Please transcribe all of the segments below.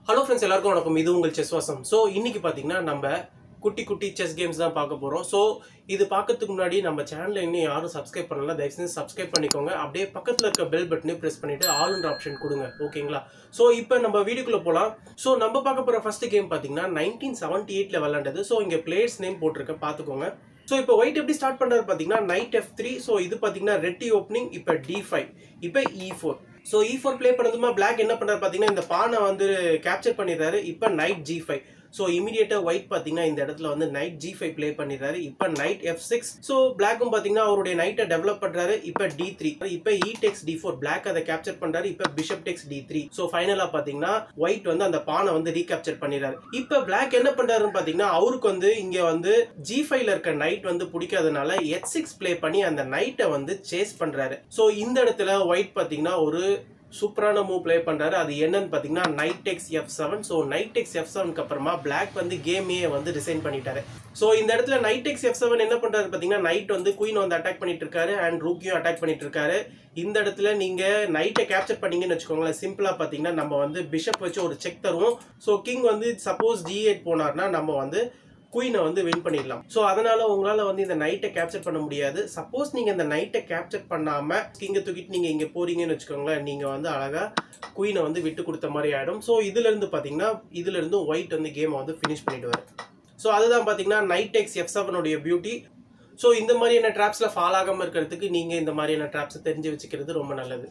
hello friends எல்லாருக்கும் வணக்கம் இது உங்கள் செஸ் வாசம் ஸோ இன்னைக்கு பார்த்தீங்கன்னா நம்ம குட்டி குட்டி செஸ் கேம்ஸ் தான் பார்க்க போகிறோம் ஸோ இது பார்க்கறதுக்கு முன்னாடி நம்ம சேனலில் இன்னும் யாரும் சப்ஸ்கிரைப் பண்ணல தயவு செஞ்சு சப்ஸ்கிரைப் பண்ணிக்கோங்க அப்படியே பக்கத்தில் இருக்க பெல் பட்டனையும் ப்ரெஸ் பண்ணிட்டு ஆல்ன்ற ஆப்ஷன் கொடுங்க ஓகேங்களா ஸோ இப்போ நம்ம வீடியோக்குள்ளே போகலாம் ஸோ நம்ம பார்க்க போகிற ஃபர்ஸ்ட் கேம் பார்த்தீங்கன்னா நைன்டீன் செவன்ட்டி எயிட்டில் விளாண்டது ஸோ இங்கே பிளேயர்ஸ் நேம் போட்டிருக்கேன் பார்த்துக்கோங்க ஸோ இப்போ ஒயிட் எப்படி ஸ்டார்ட் பண்ணுறது பார்த்தீங்கன்னா நைட் எஃப் த்ரீ ஸோ இது பார்த்தீங்கன்னா ரெட்டி ஓப்பனிங் இப்போ டி ஃபைவ் இப்போ E four so E four play பண்ணதுமா பிளாக் என்ன பண்ணுறாரு பார்த்தீங்கன்னா இந்த பானை வந்து கேப்சர் பண்ணிடுறாரு இப்போ நைட் ஜி ஃபைவ் ஸோ இமீடியட்டாக ஒயிட் பார்த்தீங்கன்னா இந்த இடத்துல வந்து நைட் ஜி ஃபைவ் ப்ளே பண்ணிடுறாரு இப்போ நைட் எஃப் சிக்ஸ் ஸோ பிளாக்கும் பார்த்தீங்கன்னா அவருடைய நைட்டை டெவலப் பண்ணுறாரு இப்போ டி த்ரீ இப்போ E takes D four black அதை கேப்சர் பண்ணுறாரு இப்போ bishop takes D three so ஃபைனலாக பார்த்தீங்கன்னா ஒயிட் வந்து அந்த பானை வந்து ரீகேப்சர் பண்ணிடுறாரு இப்போ பிளாக் என்ன பண்ணுறாருன்னு பார்த்தீங்கன்னா அவருக்கு வந்து இங்கே வந்து ஜி ஃபைவ்ல இருக்க நைட் வந்து பிடிக்காதனால எச் சிக்ஸ் ப்ளே பண்ணி அந்த நைட்டை வந்து சேஸ் பண்ணுறாரு ஸோ இந்த இடத்துல ஒயிட் பார்த்தீங்கன்னா ஒரு சூப்பரான மூவ் ப்ளே பண்ணுறாரு அது என்னன்னு பார்த்தீங்கன்னா knight X F seven so knight X F செவனுக்கு அப்புறமா பிளாக் வந்து கேமையே வந்து ரிசைன் பண்ணிட்டாரு ஸோ இந்த இடத்துல நைட் எக்ஸ் எஃப் செவன் என்ன பண்ணுறாரு பார்த்தீங்கன்னா நைட் வந்து குயின் வந்து அட்டாக் பண்ணிட்டு இருக்காரு அண்ட் ரூக்கியும் அட்டாக் பண்ணிட்டு இருக்காரு இந்த இடத்துல நீங்கள் நைட்டை கேப்சர் பண்ணீங்கன்னு வச்சுக்கோங்களேன் சிம்பிளாக பார்த்தீங்கன்னா நம்ம வந்து பிஷப் வச்சு ஒரு செக் தருவோம் ஸோ கிங் வந்து சப்போஸ் ஜி எயிட் போனார்னா நம்ம வந்து குயினை வந்து வின் பண்ணிடலாம் ஸோ அதனால உங்களால் வந்து இந்த நைட்டை கேப்சர் பண்ண முடியாது சப்போஸ் நீங்கள் இந்த நைட்டை கேப்சர் பண்ணாமல் கிங்கை தூக்கிட்டு நீங்கள் இங்கே போறீங்கன்னு வச்சுக்கோங்களேன் நீங்கள் வந்து அழகாக குயினை வந்து விட்டு கொடுத்த மாதிரி ஆகிடும் ஸோ இதுலேருந்து பார்த்தீங்கன்னா இதுலேருந்து ஒயிட் வந்து கேமை வந்து ஃபினிஷ் பண்ணிடுவார் ஸோ அதுதான் பார்த்தீங்கன்னா நைட் எக்ஸ் எஃப் செவனுடைய பியூட்டி ஸோ இந்த மாதிரியான ட்ராப்ஸில் ஃபால் ஆகாமல் இருக்கிறதுக்கு நீங்கள் இந்த மாதிரியான ட்ராப்ஸை தெரிஞ்சு வச்சுக்கிறது ரொம்ப நல்லது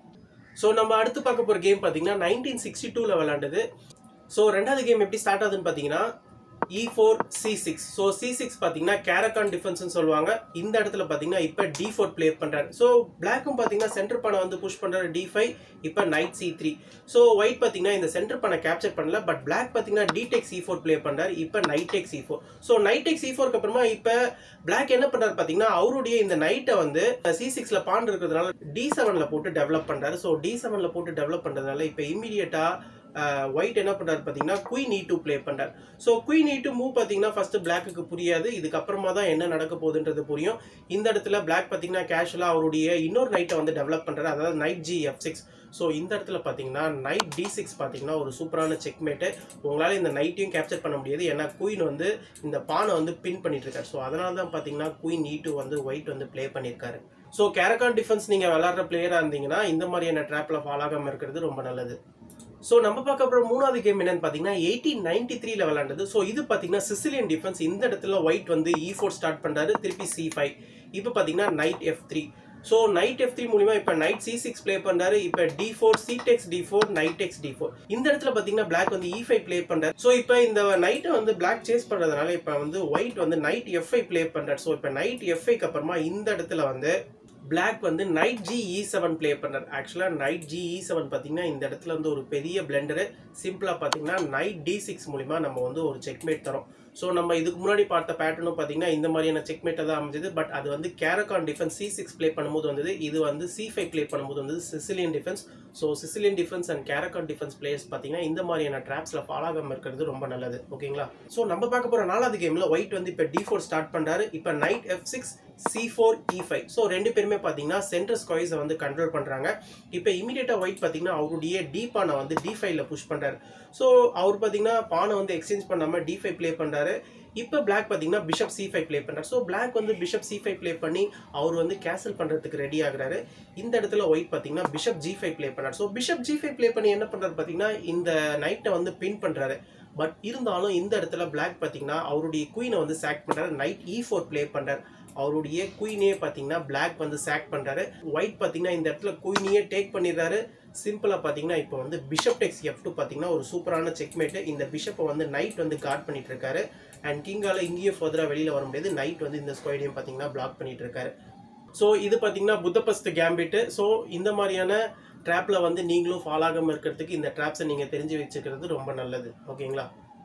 ஸோ நம்ம அடுத்து பார்க்க போகிற கேம் பார்த்தீங்கன்னா நைன்டீன் சிக்ஸ்டி டூவில் விளாண்டது ஸோ ரெண்டாவது கேம் எப்படி ஸ்டார்ட் ஆகுதுன்னு பார்த்தீங்கன்னா E four C six so C six பார்த்தீங்கன்னா கேரக்கான் டிஃபென்ஸ்னு சொல்லுவாங்க இந்த இடத்துல பார்த்தீங்கன்னா இப்போ டி ஃபோர் ப்ளே பண்ணுறாரு ஸோ பிளாக்கும் பார்த்தீங்கன்னா சென்டர் பண்ணை வந்து புஷ் பண்ணுறாரு டி ஃபைவ் இப்போ knight C three so white பார்த்தீங்கன்னா இந்த சென்டர் பண்ணை கேப்சர் பண்ணல பட் பிளாக் பார்த்தீங்கன்னா D takes C four play பண்ணுறாரு இப்போ knight takes C four so knight takes C ஃபோருக்கு அப்புறமா இப்போ பிளாக் என்ன பண்ணுறாரு பார்த்தீங்கன்னா அவருடைய இந்த நைட்டை வந்து சி சிக்ஸில் பாண்ட் இருக்கிறதுனால டி செவனில் போட்டு டெவலப் பண்ணுறாரு ஸோ டி செவனில் போட்டு டெவலப் பண்ணுறதுனால இப்போ இமீடியட்டாக ஒயிட் என்ன பண்ணுறாரு பார்த்தீங்கன்னா குயின் இ டூ ப்ளே பண்ணுறாரு so queen E two move பார்த்தீங்கன்னா ஃபஸ்ட்டு பிளாக்குக்கு புரியாது இதுக்கப்புறமா தான் என்ன நடக்க போகுதுன்றது புரியும் இந்த இடத்துல பிளாக் பார்த்தீங்கன்னா கேஷுவலாக அவருடைய இன்னொரு நைட்டை வந்து டெவலப் பண்ணுறாரு அதாவது knight G F six so இந்த இடத்துல பார்த்தீங்கன்னா நைட் டி சிக்ஸ் பார்த்தீங்கன்னா ஒரு சூப்பரான செக்மேட்டு உங்களால் இந்த நைட்டையும் கேப்சர் பண்ண முடியாது ஏன்னா குயின் வந்து இந்த பானை வந்து பின் பண்ணிட்டு இருக்காரு ஸோ அதனால தான் பார்த்தீங்கன்னா குயின் இ டூ வந்து ஒயிட் வந்து ப்ளே பண்ணியிருக்காரு ஸோ கேரக்கான் டிஃபென்ஸ் நீங்கள் விளாட்ற பிளேயராக இருந்தீங்கன்னா இந்த மாதிரியான ட்ராப்பில் ஃபால் ஆகாமல் இருக்கிறது ரொம்ப நல்லது ஸோ நம்ம பார்க்க போகிற மூணாவது கேம் என்னன்னு பார்த்தீங்கன்னா எயிட்டீன் நைன்டி த்ரீல விளாண்டது ஸோ இது பார்த்தீங்கன்னா சிசிலியன் டிஃபென்ஸ் இந்த இடத்துல ஒயிட் வந்து இ ஃபோர் ஸ்டார்ட் பண்ணுறாரு திருப்பி சி ஃபைவ் இப்போ பார்த்தீங்கன்னா knight F three so knight F three மூலிமா இப்போ நைட் சி சிக்ஸ் ப்ளே பண்ணுறாரு இப்போ D four C takes D four knight X D four இந்த இடத்துல பார்த்தீங்கன்னா பிளாக் வந்து இ ஃபைவ் ப்ளே பண்ணுறாரு ஸோ இப்போ இந்த நைட்டை வந்து பிளாக் சேஸ் பண்ணுறதுனால இப்போ வந்து ஒயிட் வந்து நைட் எஃப்ஐ ப்ளே பண்ணுறாரு ஸோ இப்போ நைட் எஃப்ஐக்கு அப்புறமா இந்த இடத்துல வந்து பிளாக் வந்து knight G E seven play பண்ணார் ஆக்சுவலாக நைட் ஜி இ செவன் பார்த்தீங்கன்னா இந்த இடத்துல வந்து ஒரு பெரிய பிளெண்டரு சிம்பிளாக பார்த்தீங்கன்னா நைட் டி சிக்ஸ் மூலிமா நம்ம வந்து ஒரு செக்மேட் தரோம் ஸோ நம்ம இதுக்கு முன்னாடி பார்த்த பேட்டர்னும் பார்த்தீங்கன்னா இந்த மாதிரியான செக்மேட்டை தான் அமைஞ்சது பட் அது வந்து Caro Kann defence C six play பண்ணும்போது வந்தது இது வந்து சி ஃபைவ் ப்ளே பண்ணும்போது வந்து Sicilian defence so Sicilian defence and Caro Kann defence players பார்த்தீங்கன்னா இந்த மாதிரியான ட்ராப்ஸில் ஃபாலோ ஆகாமல் இருக்கிறது ரொம்ப நல்லது ஓகேங்களா ஸோ நம்ம பார்க்க போகிற நாலாவது கேமில் ஒயிட் வந்து இப்போ டி ஃபோர் ஸ்டார்ட் பண்ணுறாரு இப்போ knight F six C four E five so ரெண்டு பேருமே பார்த்தீங்கன்னா சென்டர் ஸ்கொயர்ஸை வந்து கண்ட்ரோல் பண்ணுறாங்க இப்போ இமீடியட்டாக ஒயிட் பார்த்தீங்கன்னா அவருடைய டி பானை வந்து டி ஃபைவ்ல புஷ் பண்ணுறாரு ஸோ அவர் பார்த்தீங்கன்னா பானை வந்து எக்ஸ்சேஞ்ச் பண்ணாமல் டி ஃபைவ் ப்ளே பண்ணுறாரு இப்போ பிளாக் பார்த்தீங்கன்னா பிஷப் சி ஃபைவ் ப்ளே பண்ணுறாரு ஸோ பிளாக் வந்து பிஷப் சி ஃபைவ் ப்ளே பண்ணி அவர் வந்து கேன்சல் பண்ணுறதுக்கு ரெடி ஆகுறாரு இந்த இடத்துல ஒயிட் பார்த்தீங்கன்னா பிஷப் ஜி ஃபைவ் ப்ளே பண்ணார் so bishop G five play பண்ணி என்ன பண்ணுறாரு பார்த்தீங்கன்னா இந்த நைட்டை வந்து பின் பண்ணுறாரு பட் இருந்தாலும் இந்த இடத்துல பிளாக் பார்த்தீங்கன்னா அவருடைய குயினை வந்து சாக் பண்ணுறாரு நைட் இ ஃபோர் ப்ளே பண்ணுறாரு அவருடைய குயினே பார்த்தீங்கன்னா பிளாக் வந்து சாக் பண்ணுறாரு ஒயிட் பார்த்தீங்கன்னா இந்த இடத்துல குயினையே டேக் பண்ணிடுறாரு சிம்பிளாக பார்த்தீங்கன்னா இப்போ வந்து பிஷப் டெக்ஸ் எஃப் டூ பார்த்தீங்கன்னா ஒரு சூப்பரான செக்மேட்டு இந்த பிஷப்பை வந்து நைட் வந்து கார்ட் பண்ணிட்டு இருக்காரு அண்ட் கிங்கால இங்கேயும் ஃபர்தராக வெளியில் வர முடியாது நைட் வந்து இந்த ஸ்கொயரையும் பார்த்தீங்கன்னா பிளாக் பண்ணிட்டு இருக்காரு ஸோ இது பார்த்தீங்கன்னா புத்தபஸ்த் கேம்பிட்டு ஸோ இந்த மாதிரியான ட்ராப்பில் வந்து நீங்களும் ஃபால் ஆகாமல் இருக்கிறதுக்கு இந்த ட்ராப்ஸை நீங்கள் தெரிஞ்சு வச்சுக்கிறது ரொம்ப நல்லது ஓகேங்களா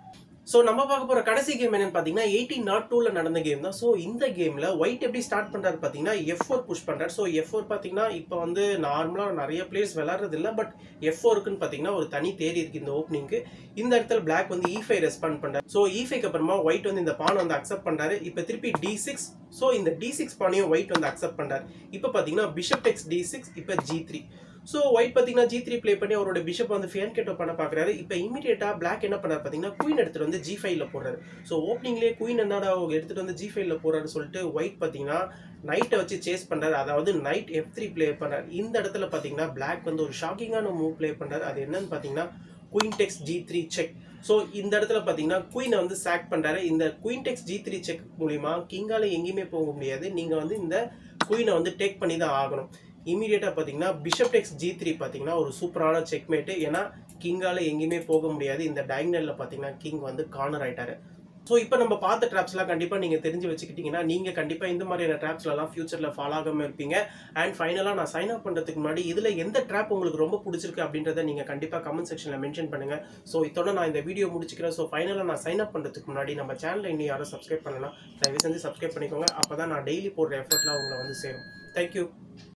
ஸோ நம்ம பார்க்க போகிற கடைசி கேம் என்னன்னு பார்த்தீங்கன்னா எயிட்டீன் நாட் டூவில் நடந்த கேம் தான் ஸோ இந்த கேமில் ஒயிட் எப்படி ஸ்டார்ட் பண்ணுறாரு பார்த்தீங்கன்னா எஃப் ஃபோர் புஷ் பண்ணுறாரு ஸோ எஃப் ஃபோர் பார்த்தீங்கன்னா இப்போ வந்து நார்மலாக நிறைய பிளேயர்ஸ் விளாட்றது இல்லை பட் எஃப் ஃபோருக்குன்னு பார்த்தீங்கன்னா ஒரு தனி தேரி இருக்குது இந்த ஓப்பனிங்க்கு இந்த இடத்துல பிளாக் வந்து இ ஃபைவ் ரெஸ்பாண்ட் பண்ணுறாரு ஸோ இ ஃபைவ்க்கு அப்புறமா ஒயிட் வந்து இந்த பான் வந்து அக்செப்ட் பண்ணுறாரு இப்போ திருப்பி டி சிக்ஸ் ஸோ இந்த டி சிக்ஸ் பானையும் ஒயிட் வந்து அக்செப்ட் பண்ணுறாரு இப்போ பார்த்தீங்கன்னா பிஷப் டெக்ஸ் டி சிக்ஸ் இப்போ ஜி த்ரீ ஸோ ஒயிட் பார்த்தீங்கன்னா ஜி த்ரீ ப்ளே பண்ணி அவரோட பிஷப் வந்து ஃபேன் கேட்டோ பண்ண பார்க்குறாரு இப்போ இமீடியட்டாக பிளாக் என்ன பண்ணார் பார்த்தீங்கன்னா குயின் எடுத்துகிட்டு வந்து ஜி ஃபைவ்ல போடுறாரு ஸோ ஓப்பனிங்லேயே குயின் என்னடா எடுத்துகிட்டு வந்து ஜி ஃபைவ்ல போடுறாரு சொல்லிட்டு ஒயிட் பார்த்தீங்கன்னா நைட்டை வச்சு சேஸ் பண்ணுறாரு அதாவது நைட் எஃப் த்ரீ ப்ளே பண்ணுறாரு இந்த இடத்துல பார்த்தீங்கன்னா பிளாக் வந்து ஒரு ஷாக்கிங்கான மூவ் ப்ளே பண்ணுறாரு அது என்னன்னு பார்த்தீங்கன்னா queen takes G three check so இந்த இடத்துல பார்த்தீங்கன்னா குயினை வந்து சாக் பண்ணுறாரு இந்த queen takes G three check மூலிமா கிங்கால எங்கேயுமே போக முடியாது நீங்கள் வந்து இந்த குயினை வந்து டேக் பண்ணி தான் ஆகணும் இமீடியட்டாக பார்த்தீங்கன்னா பிஷப் டெக்ஸ் ஜி த்ரீ பார்த்தீங்கன்னா ஒரு சூப்பரான செக்மேட்டு ஏன்னா கிங்கால எங்கேயுமே போக முடியாது இந்த டைனலில் பார்த்தீங்கன்னா கிங் வந்து கார்னர் ஆயிட்டாரு ஸோ இப்போ நம்ம பார்த்த ட்ராப்ஸ்லாம் கண்டிப்பாக நீங்கள் தெரிஞ்சு வச்சுக்கிட்டீங்கன்னா நீங்கள் கண்டிப்பாக இந்த மாதிரியான ட்ராப்ஸ்லாம் ஃபியூச்சரில் ஃபாலோ ஆகாமல் இருப்பீங்க அண்ட் ஃபைனலாக நான் சைன் அப் பண்ணுறதுக்கு முன்னாடி இதில் எந்த ட்ராப் உங்களுக்கு ரொம்ப பிடிச்சிருக்கு அப்படின்றத நீங்கள் கண்டிப்பாக கமெண்ட் செக்ஷனில் மென்ஷன் பண்ணுங்கள் ஸோ இதோட நான் இந்த வீடியோ முடிச்சுக்கிறேன் ஸோ ஃபைனலாக நான் சைன் அப் பண்ணுறதுக்கு முன்னாடி நம்ம சேனலை இன்னும் யாரும் சப்ஸ்கிரைப் பண்ணலாம் தயவு செஞ்சு சப்ஸ்கிரைப் பண்ணிக்கோங்க அப்போ தான் நான் டெய்லி போடுற எஃபர்ட்லாம் உங்களை வந்து சேரும் தேங்க்யூ